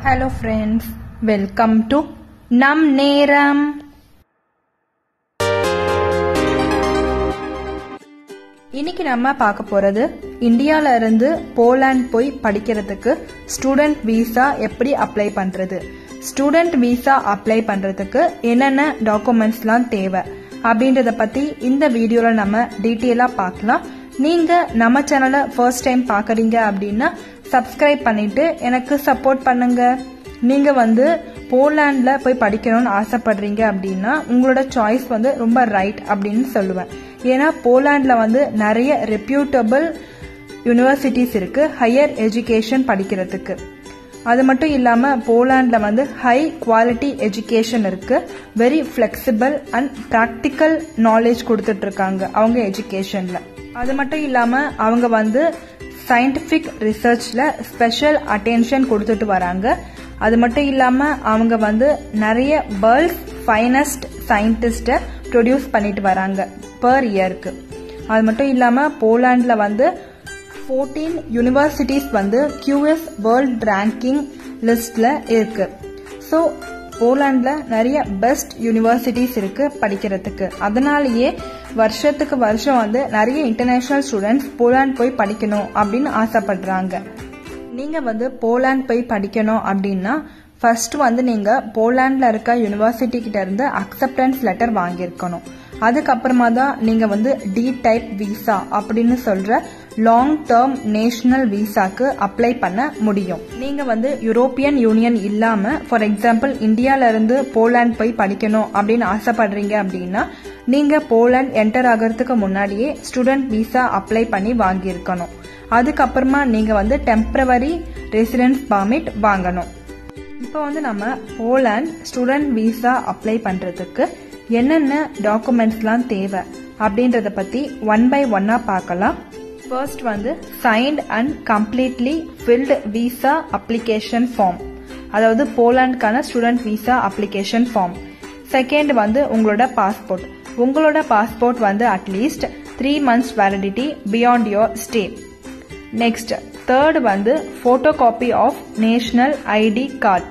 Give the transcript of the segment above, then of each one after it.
hello friends welcome to நம் நேரம் இன்னைக்கு நம்ம பார்க்க போறது இந்தியால இருந்து போலாந்து போய் படிக்கிறதுக்கு ஸ்டூடெண்ட் விசா எப்படி அப்ளை பண்றது ஸ்டூடெண்ட் விசா அப்ளை பண்றதுக்கு என்னென்ன டாக்குமெண்ட்ஸ்லாம் தேவை அப்படின்றத பத்தி இந்த வீடியோல நம்ம டீட்டெயிலா பார்க்கலாம் நீங்க நம்ம சேனலை ஃபர்ஸ்ட் டைம் பாக்குறீங்க அப்படின்னா சப்ஸ்கிரைப் பண்ணிட்டு எனக்கு சப்போர்ட் பண்ணுங்க நீங்க வந்து போலாண்ட்ல போய் படிக்கணும்னு ஆசைப்படுறீங்க அப்படின்னா உங்களோட சாய்ஸ் வந்து ரொம்ப ரைட் அப்படின்னு சொல்லுவேன் ஏன்னா போலாண்ட்ல வந்து நிறைய ரெப்யூட்டபிள் யூனிவர்சிட்டிஸ் இருக்கு ஹையர் எஜுகேஷன் படிக்கிறதுக்கு அது மட்டும் இல்லாம போலாண்ட்ல வந்து ஹை குவாலிட்டி எஜுகேஷன் இருக்கு very flexible and practical knowledge கொடுத்துட்டு இருக்காங்க அவங்க எஜுகேஷன்ல அது மட்டும் இல்லாம அவங்க வந்து சயின்டிபிக் ரிசர்ச்ல ஸ்பெஷல் அட்டென்ஷன் கொடுத்துட்டு வராங்க அது மட்டும் இல்லாம அவங்க வந்து நிறைய வேர்ல்ட்ஸ் ஃபைனஸ்ட் சயின்டிஸ்ட ப்ரொடியூஸ் பண்ணிட்டு வராங்க பர் இயருக்கு அது மட்டும் இல்லாம போலாண்ட்ல வந்து ஃபோர்டீன் யூனிவர்சிட்டிஸ் வந்து கியூஎஸ் வேர்ல்ட் ரேங்கிங் லிஸ்ட்ல இருக்கு ஸோ போலாண்ட்ல நிறைய பெஸ்ட் யூனிவர்சிட்டிஸ் இருக்கு படிக்கிறதுக்கு அதனாலேயே வருஷத்துக்கு வருஷம் வந்து நிறைய இன்டர்நேஷனல் ஸ்டூடெண்ட்ஸ் போலாண்ட் போய் படிக்கணும் அப்படின்னு ஆசைப்படுறாங்க நீங்க வந்து போலாண்ட் போய் படிக்கணும் அப்படின்னா ஃபர்ஸ்ட் வந்து நீங்க போலாண்ட்ல இருக்க யூனிவர்சிட்டி கிட்ட இருந்து அக்செப்டன்ஸ் லெட்டர் வாங்கியிருக்கணும் அதுக்கப்புறமா தான் நீங்க வந்து டி டைப் விசா அப்படின்னு சொல்ற லாங் டேர்ம் நேஷனல் விசாக்கு அப்ளை பண்ண முடியும் நீங்க வந்து யூரோப்பியன் யூனியன் இல்லாம ஃபார் எக்ஸாம்பிள் இந்தியால இருந்து போலாண்ட் போய் படிக்கணும் அப்படின்னு ஆசைப்படுறீங்க அப்படின்னா நீங்க போலாண்ட் என்டர் ஆகிறதுக்கு முன்னாடியே ஸ்டூடெண்ட் விசா அப்ளை பண்ணி வாங்கியிருக்கணும் அதுக்கப்புறமா நீங்க வந்து டெம்பரவரி ரெசிடென்ஸ் பர்மிட் வாங்கணும் இப்போ வந்து நம்ம போலாண்ட் ஸ்டூடெண்ட் விசா அப்ளை பண்றதுக்கு என்னென்ன டாக்குமெண்ட்ஸ்லாம் தேவை அப்படின்றத பத்தி ஒன் பை ஒன்னா பார்க்கலாம் ஃபர்ஸ்ட் வந்து signed and completely filled visa application form அதாவது போலாண்டுக்கான student visa application form second வந்து உங்களோட பாஸ்போர்ட் உங்களோட பாஸ்போர்ட் வந்து at least three months validity beyond your stay next third வந்து photo copy of national ID card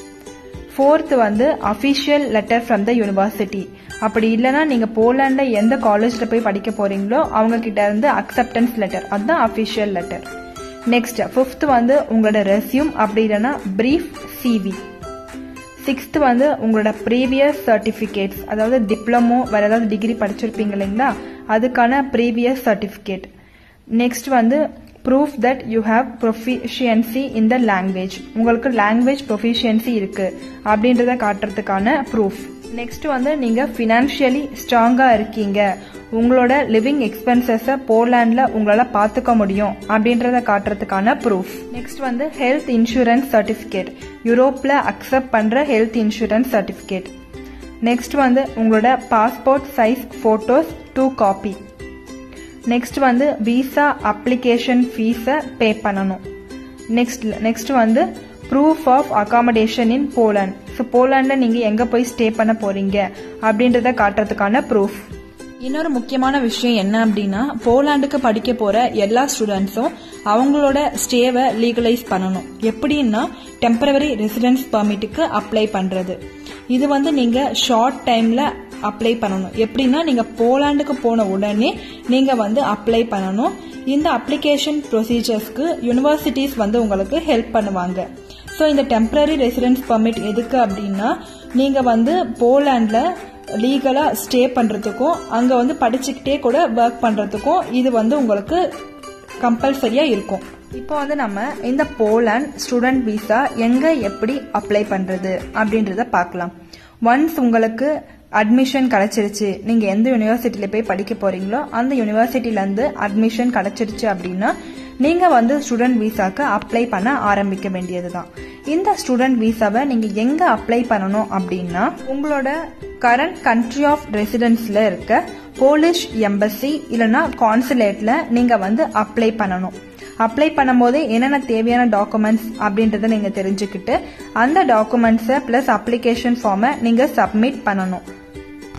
fourth வந்து official letter from the university அப்படி இல்லைன்னா நீங்க போலாண்ட்ல எந்த காலேஜ்ல போய் படிக்க போறீங்களோ அவங்க கிட்ட இருந்து அக்செப்டன்ஸ் லெட்டர் அதுதான் அஃபிஷியல் லெட்டர் நெக்ஸ்ட் ஃபிஃப்த் வந்து உங்களோட ரெசியூம் அப்படி இல்லைன்னா பிரீஃப் சிவி சிக்ஸ்த் வந்து உங்களோட ப்ரீவியஸ் சர்டிஃபிகேட்ஸ் அதாவது டிப்ளமோ வேற ஏதாவது டிகிரி படிச்சிருப்பீங்க இல்லைங்களா அதுக்கான ப்ரீவியஸ் சர்டிஃபிகேட் நெக்ஸ்ட் வந்து proof that you have proficiency in the language உங்களுக்கு லாங்குவேஜ் ப்ரொஃபிஷியன்சி இருக்கு அப்படின்றத காட்டுறதுக்கான ப்ரூஃப் நெக்ஸ்ட் வந்து நீங்க ஃபினான்ஷியலி ஸ்ட்ராங்கா இருக்கீங்க உங்களோட லிவிங் எக்ஸ்பென்சஸ போர்லாண்ட்ல உங்களால பாத்துக்க முடியும் அப்படின்றத காட்டுறதுக்கான ப்ரூஃப் நெக்ஸ்ட் வந்து ஹெல்த் இன்சூரன்ஸ் சர்டிபிகேட் யூரோப்ல அக்செப்ட் பண்ற ஹெல்த் இன்சூரன்ஸ் சர்டிபிகேட் நெக்ஸ்ட் வந்து உங்களோட passport size photos two copy next வந்து விசா அப்ளிகேஷன் ஃபீஸை பே பண்ணணும் நெக்ஸ்ட் நெக்ஸ்ட் வந்து proof of accommodation in Poland so போலாண்டில் நீங்கள் எங்கே போய் ஸ்டே பண்ண போறீங்க அப்படின்றத காட்டுறதுக்கான ப்ரூஃப் இன்னொரு முக்கியமான விஷயம் என்ன அப்படின்னா போலாண்டுக்கு படிக்க போற எல்லா ஸ்டூடெண்ட்ஸும் அவங்களோட ஸ்டேவை லீகலைஸ் பண்ணணும் எப்படின்னா டெம்பரவரி ரெசிடென்ஸ் பர்மிட்டுக்கு அப்ளை பண்றது இது வந்து நீங்க ஷார்ட் டைம்ல அப்ளை பண்ணணும் எப்படின்னா நீங்க போலாண்டுக்கு போன உடனே நீங்க வந்து அப்ளை பண்ணணும் இந்த அப்ளிகேஷன் ப்ரொசீஜர்ஸ்க்கு யூனிவர்சிட்டிஸ் வந்து உங்களுக்கு ஹெல்ப் பண்ணுவாங்க ஸோ இந்த டெம்பரரி ரெசிடென்ஸ் பர்மிட் எதுக்கு அப்படின்னா நீங்க வந்து போலாண்ட்ல லீகலா ஸ்டே பண்றதுக்கும் அங்க வந்து படிச்சுக்கிட்டே கூட ஒர்க் பண்றதுக்கும் இது வந்து உங்களுக்கு கம்பல்சரியா இருக்கும் இப்போ வந்து நம்ம இந்த போலாண்ட் ஸ்டூடெண்ட் விசா எங்க எப்படி அப்ளை பண்றது அப்படின்றத பார்க்கலாம் ஒன்ஸ் உங்களுக்கு அட்மிஷன் கிடைச்சிருச்சு நீங்க எந்த யூனிவர்சிட்டியில போய் படிக்க போறீங்களோ அந்த யூனிவர்சிட்டில இருந்து அட்மிஷன் கிடைச்சிருச்சு அப்படின்னா நீங்க வந்து ஸ்டூடெண்ட் விசாக்கு அப்ளை பண்ண ஆரம்பிக்க வேண்டியதுதான் இந்த ஸ்டூடெண்ட் விசாவை நீங்க எங்க அப்ளை பண்ணணும் அப்படின்னா உங்களோட கரண்ட் கண்ட்ரி ஆஃப் ரெசிடென்ஸ்ல இருக்க போலிஷ் எம்பசி இல்லைன்னா கான்சுலேட்ல நீங்க வந்து அப்ளை பண்ணணும் அப்ளை பண்ணும்போது என்னென்ன தேவையான டாக்குமெண்ட்ஸ் அப்படின்றத நீங்க தெரிஞ்சுக்கிட்டு அந்த டாக்குமெண்ட்ஸை பிளஸ் அப்ளிகேஷன் ஃபார்மை நீங்க சப்மிட் பண்ணணும்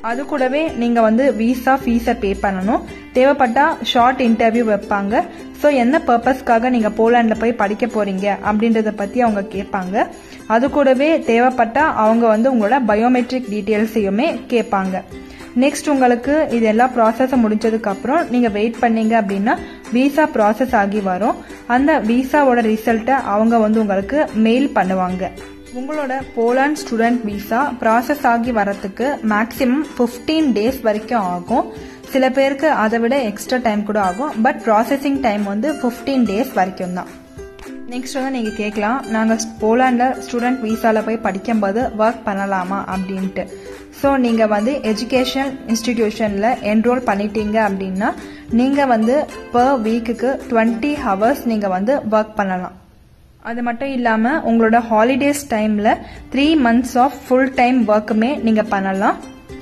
அது கூடவே நீங்கள் வந்து விசா ஃபீஸை பே பண்ணணும் தேவைப்பட்டா ஷார்ட் இன்டர்வியூ வைப்பாங்க ஸோ என்ன பர்பஸ்க்காக நீங்கள் போலாண்டில் போய் படிக்க போறீங்க அப்படின்றத பற்றி அவங்க கேட்பாங்க அது கூடவே தேவைப்பட்டா அவங்க வந்து உங்களோட பயோமெட்ரிக் டீட்டெயில்ஸையுமே கேட்பாங்க நெக்ஸ்ட் உங்களுக்கு இது எல்லா ப்ராசஸும் முடிஞ்சதுக்கு அப்புறம் நீங்க வெயிட் பண்ணீங்க அப்படின்னா விசா ப்ராசஸ் ஆகி வரும் அந்த விசாவோட ரிசல்ட்டை அவங்க வந்து உங்களுக்கு மெயில் பண்ணுவாங்க உங்களோட போலாண்ட் ஸ்டூடெண்ட் விசா ப்ராசஸ் ஆகி வரத்துக்கு மேக்ஸிமம் ஃபிஃப்டீன் டேஸ் வரைக்கும் ஆகும் சில பேருக்கு அதை விட எக்ஸ்ட்ரா டைம் கூட ஆகும் பட் ப்ராசஸிங் டைம் வந்து ஃபிஃப்டீன் டேஸ் வரைக்கும் தான் நெக்ஸ்ட் வந்து நீங்கள் கேட்கலாம் நாங்கள் போலாண்டில் ஸ்டூடெண்ட் விசாவில் போய் படிக்கும்போது ஒர்க் பண்ணலாமா அப்படின்ட்டு ஸோ நீங்கள் வந்து எஜுகேஷன் இன்ஸ்டிடியூஷனில் என்ரோல் பண்ணிட்டீங்க அப்படின்னா நீங்கள் வந்து பர் வீக்குக்கு டுவெண்ட்டி ஹவர்ஸ் நீங்கள் வந்து ஒர்க் பண்ணலாம் அது மட்டும் இல்லாமல் உங்களோட ஹாலிடேஸ் டைமில் three months of full time ஒர்க்குமே நீங்கள் பண்ணலாம்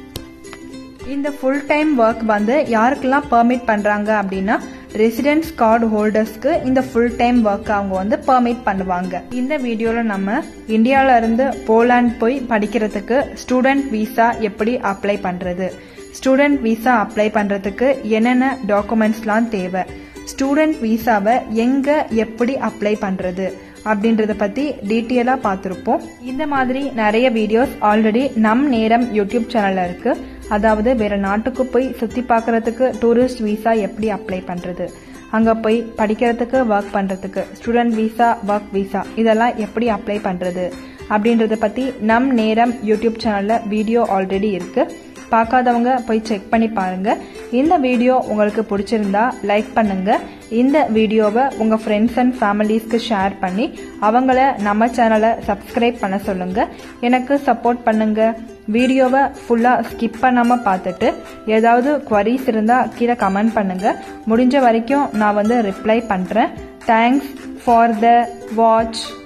இந்த ஃபுல் டைம் ஒர்க் வந்து யாருக்கெல்லாம் பெர்மிட் பண்ணுறாங்க அப்படின்னா ரெசிடென்ஸ் கார்டு ஹோல்டர்ஸ்க்கு இந்த ஃபுல் டைம் ஒர்க் அவங்க வந்து பெர்மிட் பண்ணுவாங்க இந்த வீடியோவில் நம்ம இந்தியாவில இருந்து போலாண்ட் போய் படிக்கிறதுக்கு ஸ்டூடெண்ட் விசா எப்படி அப்ளை பண்ணுறது ஸ்டூடெண்ட் விசா அப்ளை பண்ணுறதுக்கு என்னென்ன டாக்குமெண்ட்ஸ்லாம் தேவை ஸ்டூடெண்ட் விசாவை எங்கே எப்படி அப்ளை பண்ணுறது அப்படின்றத பற்றி டீட்டெயிலாக பார்த்துருப்போம் இந்த மாதிரி நிறைய வீடியோஸ் ஆல்ரெடி நம் நேரம் யூடியூப் சேனலில் இருக்குது அதாவது வேற நாட்டுக்கு போய் சுற்றி பார்க்கறதுக்கு டூரிஸ்ட் விசா எப்படி அப்ளை பண்ணுறது அங்கே போய் படிக்கிறதுக்கு ஒர்க் பண்ணுறதுக்கு ஸ்டூடெண்ட் விசா ஒர்க் விசா இதெல்லாம் எப்படி அப்ளை பண்ணுறது அப்படின்றத பற்றி நம் நேரம் யூடியூப் சேனலில் வீடியோ ஆல்ரெடி இருக்குது பார்க்காதவங்க போய் செக் பண்ணி பாருங்க இந்த வீடியோ உங்களுக்கு பிடிச்சிருந்தா லைக் பண்ணுங்க இந்த வீடியோவை உங்க ஃப்ரெண்ட்ஸ் அண்ட் ஃபேமிலிஸ்க்கு ஷேர் பண்ணி அவங்கள நம்ம சேனலை சப்ஸ்கிரைப் பண்ண சொல்லுங்க எனக்கு சப்போர்ட் பண்ணுங்க வீடியோவை ஃபுல்லாக ஸ்கிப் பண்ணாமல் பார்த்துட்டு ஏதாவது குவரிஸ் இருந்தால் கீழே கமெண்ட் பண்ணுங்க முடிஞ்ச வரைக்கும் நான் வந்து ரிப்ளை பண்ணுறேன் தேங்க்ஸ் ஃபார் த வாட்ச்